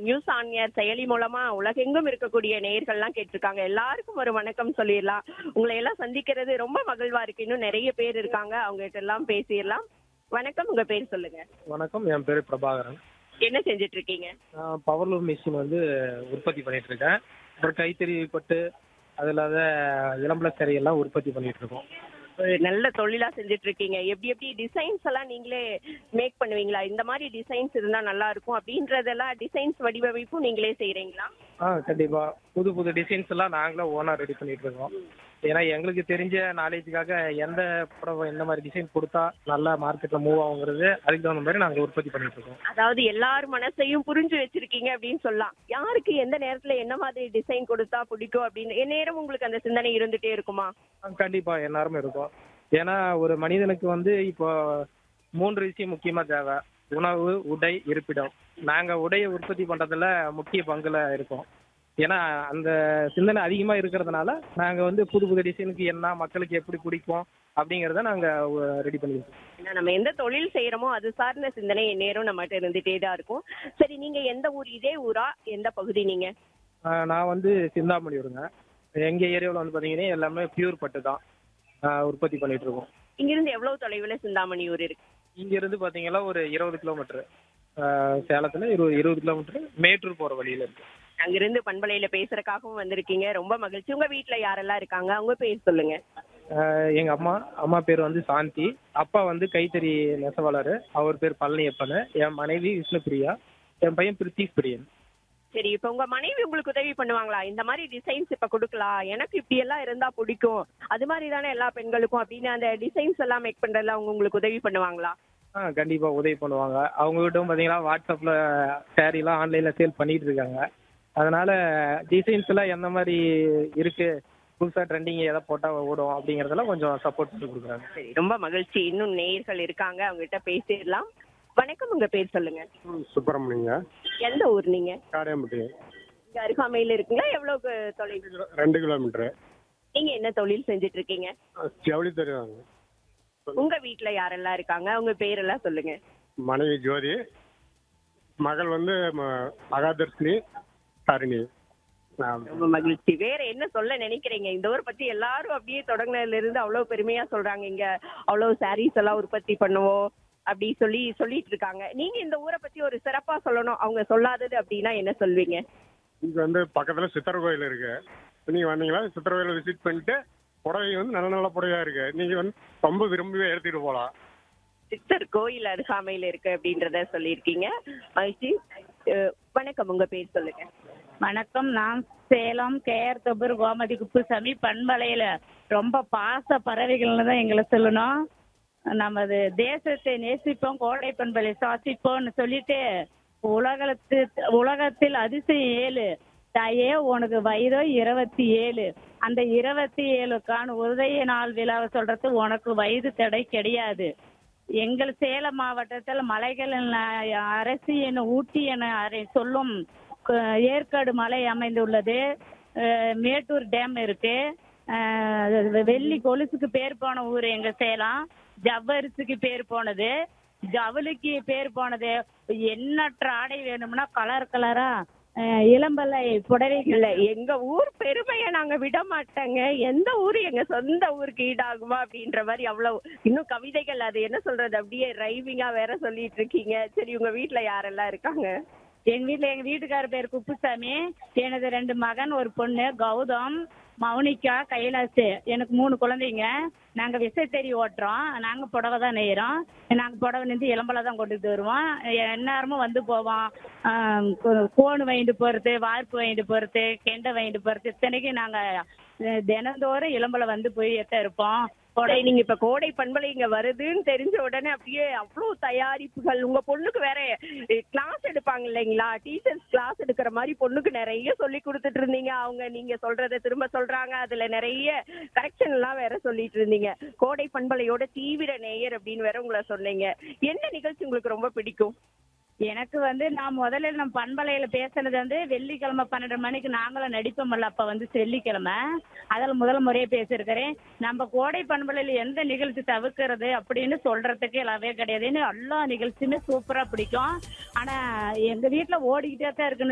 News ஆன்யர் செயலி மூலமா உலகெங்கும் இருக்கக்கூடிய நேயர்கள்லாம் கேட்டிருக்காங்க எல்லாருக்கும் ஒரு வணக்கம் சொல்லிடலாம் உங்களை எல்லாம் சந்திக்கிறது ரொம்ப மகிழ்வா இருக்கு இன்னும் நிறைய பேர் இருக்காங்க அவங்க கிட்ட எல்லாம் பேசிடலாம் வணக்கம் உங்க பேர் சொல்லுங்க வணக்கம் என் பேர் பிரபாகரன் என்ன செஞ்சுட்டு இருக்கீங்க நான் பவர்லூம் மிஷின் வந்து உற்பத்தி பண்ணிட்டு இருக்கேன் அப்புறம் கைத்தறி பட்டு அது இல்லாத இளம்பல எல்லாம் உற்பத்தி பண்ணிட்டு இருக்கோம் ஒரு நல்ல தொழிலா செஞ்சுட்டு இருக்கீங்க எப்படி எப்படி டிசைன்ஸ் எல்லாம் நீங்களே மேக் பண்ணுவீங்களா இந்த மாதிரி டிசைன்ஸ் இருந்தா நல்லா இருக்கும் அப்படின்றதெல்லாம் டிசைன்ஸ் வடிவமைப்பும் நீங்களே செய்றீங்களா ஆ கண்டிப்பா புது புது டிசைன்ஸ் எல்லாம் நாங்களே ஓனா ரெடி பண்ணிட்டு இருக்கோம் ஏன்னா எங்களுக்கு தெரிஞ்ச நாலேஜுக்காக எந்த புடவை எந்த மாதிரி டிசைன் கொடுத்தா நல்லா மார்க்கெட்ல மூவ் ஆகுங்கிறது அதுக்கு தகுந்த மாதிரி நாங்கள் உற்பத்தி பண்ணிட்டு இருக்கோம் அதாவது எல்லார் மனசையும் புரிஞ்சு வச்சிருக்கீங்க அப்படின்னு சொல்லலாம் யாருக்கு எந்த நேரத்துல என்ன மாதிரி டிசைன் கொடுத்தா பிடிக்கும் அப்படின்னு எந்நேரம் உங்களுக்கு அந்த சிந்தனை இருந்துட்டே இருக்குமா ஆ, கண்டிப்பா எல்லாருமே இருக்கும் ஏன்னா ஒரு மனிதனுக்கு வந்து இப்போ மூன்று விஷயம் முக்கியமா தேவை உணவு உடை இருப்பிடம் நாங்க உடையை உற்பத்தி பண்றதுல முக்கிய பங்குல இருக்கோம் ஏன்னா அந்த சிந்தனை அதிகமா இருக்கிறதுனால நாங்க வந்து புது புது டிசைனுக்கு என்ன மக்களுக்கு எப்படி பிடிக்கும் அப்படிங்கறத நாங்க ரெடி பண்ணிருக்கோம் ஏன்னா நம்ம எந்த தொழில் செய்யறோமோ அது சார்ந்த சிந்தனை எந்நேரம் நம்மகிட்ட இருந்துட்டே தான் இருக்கும் சரி நீங்க எந்த ஊர் இதே ஊரா எந்த பகுதி நீங்க ஆ, நான் வந்து சிந்தாமணி வருங்க எங்க ஏரியாவில் வந்து பாத்தீங்கன்னா எல்லாமே பியூர் பட்டு தான் ஆ, உற்பத்தி பண்ணிட்டு இருக்கோம் இங்கிருந்து எவ்வளவு தொலைவுல சிந்தாமணி ஊர் இருக்கு இங்க இருந்து பாத்தீங்கன்னா ஒரு இருபது கிலோமீட்டர் சேலத்துல இருபது இருபது கிலோமீட்டர் மேட்டூர் போற வழியில இருக்கு அங்கிருந்து பண்பலையில பேசுறதுக்காகவும் வந்திருக்கீங்க ரொம்ப மகிழ்ச்சி உங்க வீட்ல யாரெல்லாம் இருக்காங்க அவங்க பேர் சொல்லுங்க ஆஹ் எங்க அம்மா அம்மா பேர் வந்து சாந்தி அப்பா வந்து கைத்தறி நெசவாளர் அவர் பேர் பழனியப்பன் என் மனைவி விஷ்ணுபிரியா என் பையன் பிரித்திஷ் பிரியன் சரி இப்ப உங்க மனைவி உங்களுக்கு உதவி பண்ணுவாங்களா இந்த மாதிரி டிசைன்ஸ் இப்ப கொடுக்கலாம் எனக்கு இப்படி எல்லாம் இருந்தா பிடிக்கும் அது மாதிரி தானே எல்லா பெண்களுக்கும் அப்படின்னு அந்த டிசைன்ஸ் எல்லாம் மேக் பண்றதுல அவங்க உங்களுக்கு உதவி பண்ணுவாங்களா ஆ கண்டிப்பா உதவி பண்ணுவாங்க அவங்க கிட்ட பாத்தீங்கன்னா வாட்ஸ்அப்ல saree எல்லாம் ஆன்லைன்ல சேல் பண்ணிட்டு இருக்காங்க அதனால டிசைன்ஸ் எல்லாம் எந்த மாதிரி இருக்கு புதுசா ட்ரெண்டிங் எதை போட்டா ஓடும் அப்படிங்கறதெல்லாம் கொஞ்சம் சப்போர்ட் பண்ணி கொடுக்குறாங்க சரி ரொம்ப மகிழ்ச்சி இன்னும் நேயர்கள் இருக்காங்க அவங்க கிட்ட பேசிடலாம் வணக்கம் உங்க பேர் சொல்லுங்க சுப்பிரமணியங்க எந்த ஊர் நீங்க காடையம்பட்டி இங்க அருகாமையில இருக்குங்களா எவ்வளவு தொலைவு ரெண்டு கிலோமீட்டரு நீங்க என்ன தொழில் செஞ்சுட்டு இருக்கீங்க ஜவுளி தெரியுவாங்க உங்க வீட்ல யாரெல்லாம் இருக்காங்க உங்க பேரெல்லாம் சொல்லுங்க மனைவி ஜோதி மகள் வந்து ம- மகாதர்ஷினி ஹரிணி ஆம். ரொம்ப மகிழ்ச்சி வேற என்ன சொல்ல நினைக்கிறீங்க இந்த ஊர் பத்தி எல்லாரும் அப்படியே தொடங்கினதுல இருந்து அவ்வளவு பெருமையா சொல்றாங்க இங்க அவ்வளவு சாரீஸ் எல்லாம் உற்பத்தி பண்ணுவோம் அப்படி சொல்லி சொல்லிட்டு இருக்காங்க நீங்க இந்த ஊரை பத்தி ஒரு சிறப்பா சொல்லணும் அவங்க சொல்லாதது அப்படின்னா என்ன சொல்வீங்க இங்க வந்து பக்கத்துல சித்தர் கோயில் இருக்கு நீங்க வந்தீங்களா சித்தர் கோயில விசிட் பண்ணிட்டு புடவை வந்து நல்ல நல்ல புடவையா இருக்கு நீங்க வந்து ரொம்ப விரும்பி எடுத்துட்டு போலாம் சித்தர் கோயில் அருகாமையில இருக்கு அப்படின்றத சொல்லியிருக்கீங்க மகிழ்ச்சி அஹ் வணக்கம் உங்க பேர் சொல்லுங்க வணக்கம் நான் சேலம் கேஆர் தொபர் கோமதி குப்புசாமி பண்பலையில ரொம்ப பாச பறவைகள்னு தான் எங்களை சொல்லணும் நமது தேசத்தை நேசிப்போம் கோடை பண்பலை சுவாசிப்போம்னு சொல்லிட்டு உலகத்து உலகத்தில் அதிசயம் ஏழு தாயே உனக்கு வயதோ இருபத்தி ஏழு அந்த இருபத்தி ஏழுக்கான உதய நாள் விழாவை சொல்றது உனக்கு வயது தடை கிடையாது எங்கள் சேலம் மாவட்டத்தில் மலைகள் அரசு என ஊட்டி என அறை- சொல்லும் க- ஏற்காடு மலை அமைந்துள்ளது அஹ் மேட்டூர் டேம் இருக்கு அஹ் வெள்ளி கொலுசுக்கு பேர் போன ஊர் எங்க சேலம் ஜவ்வரிசிக்கு பேர் போனது ஜவுளிக்கு பேர் போனது எண்ணற்ற ஆடை வேணும்னா கலர் கலரா அஹ் இளம்பலை புடவைகள் இல்ல எங்க ஊர் பெருமையை நாங்க விட மாட்டோங்க எந்த ஊரு எங்க சொந்த ஊருக்கு ஈடாகுமா அப்படின்ற மாதிரி அவ்வளவு இன்னும் கவிதைகள் அது என்ன சொல்றது அப்படியே ரைவிங்கா வேற சொல்லிட்டு இருக்கீங்க சரி உங்க வீட்ல யாரெல்லாம் இருக்காங்க எங்க வீட்ல எங்க வீட்டுக்கார பேர் குப்புசாமி எனது ரெண்டு மகன் ஒரு பொண்ணு கௌதம் மௌனிகா கைலாசு எனக்கு மூணு குழந்தைங்க நாங்க விசைத்தறி ஓட்டுறோம் நாங்க புடவை தான் நெய்யறோம் நாங்க புடவை நெஞ்சு இளம்பல தான் கொண்டுட்டு வருவோம் எந்நேரமும் வந்து போவோம் ஆம், கோ- கோணு வாங்கிட்டு போறது வார்ப்பு வாங்கிட்டு போறது கெண்டை வாங்கிட்டு போறது இத்தனைக்கும் நாங்க அஹ், தினந்தோறும் இளம்பல வந்து போய் எத்த இருப்போம் சரி, நீங்க இப்ப கோடை பண்பலை இங்க வருதுன்னு தெரிஞ்ச உடனே அப்படியே அவ்வளவு தயாரிப்புகள் உங்க பொண்ணுக்கு வேற கிளாஸ் எடுப்பாங்க இல்லைங்களா டீச்சர்ஸ் கிளாஸ் எடுக்கிற மாதிரி பொண்ணுக்கு நிறைய சொல்லி கொடுத்துட்டு இருந்தீங்க அவங்க நீங்க சொல்றத திரும்ப சொல்றாங்க அதுல நிறைய கரெக்ஷன் எல்லாம் வேற சொல்லிட்டு இருந்தீங்க கோடை பண்பலையோட தீவிர நேயர் அப்படின்னு வேற உங்களை சொன்னீங்க என்ன நிகழ்ச்சி உங்களுக்கு ரொம்ப பிடிக்கும் எனக்கு வந்து நான் முதல்ல நம்ம பண்பலையில பேசுனது வந்து வெள்ளிக்கிழமை பன்னெண்டு மணிக்கு நாங்களும் நடிப்போம்ல அப்ப வந்து வெள்ளிக்கிழமை அதில் முதல் முறையே பேசியிருக்கிறேன் நம்ம கோடை பண்பலையில எந்த நிகழ்ச்சி தவிர்க்கிறது அப்படின்னு சொல்றதுக்கு எல்லாவே கிடையாது ஏன்னா எல்லா நிகழ்ச்சியுமே சூப்பரா பிடிக்கும் ஆனா எங்க வீட்டுல ஓடிக்கிட்டே தான் இருக்குன்னு